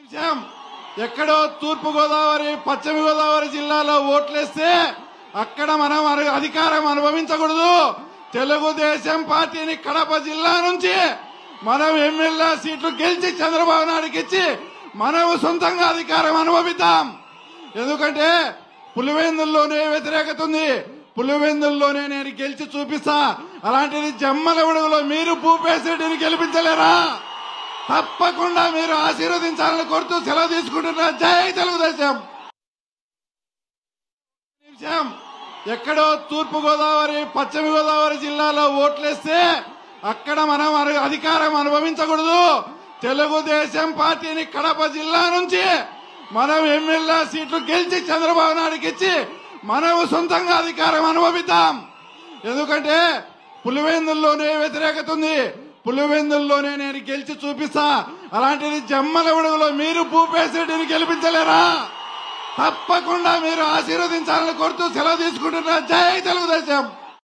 విషయం ఎక్కడో తూర్పు గోదావరి పశ్చిమ గోదావరి జిల్లాలో ఓట్లేస్తే అక్కడ మనం అర- అధికారం అనుభవించకూడదు తెలుగుదేశం పార్టీని కడప జిల్లా నుంచి మనం ఎమ్మెల్యే సీట్లు గెలిచి చంద్రబాబు నాయుడుకి ఇచ్చి మనం సొంతంగా అధికారం అనుభవిద్దాం ఎందుకంటే పులివెందుల్లోనే వ్యతిరేకత ఉంది పులివెందుల్లోనే నేను గెలిచి చూపిస్తా అలాంటిది జమ్మల విడుగులో మీరు భూపేశెడ్డిని గెలిపించలేరా తప్పకుండా మీరు ఆశీర్వదించాలని కోరుతూ సెలవు తీసుకుంటున్నా జై తెలుగుదేశం విషయం ఎక్కడో తూర్పు గోదావరి పశ్చిమ గోదావరి జిల్లాలో ఓట్లేస్తే అక్కడ మనం అర- అధికారం అనుభవించకూడదు తెలుగుదేశం పార్టీని కడప జిల్లా నుంచి మనం ఎమ్మెల్యే సీట్లు గెలిచి చంద్రబాబు నాయుడుకి ఇచ్చి మనం సొంతంగా అధికారం అనుభవిద్దాం ఎందుకంటే పులివెందుల్లోనే వ్యతిరేకత ఉంది పులివెందుల్లోనే నేను గెలిచి చూపిస్తా అలాంటిది జమ్మల విడుగులో మీరు భూపేశెడ్డిని గెలిపించలేరా తప్పకుండా మీరు ఆశీర్వదించాలని కోరుతూ సెలవు తీసుకుంటున్నా జై తెలుగుదేశం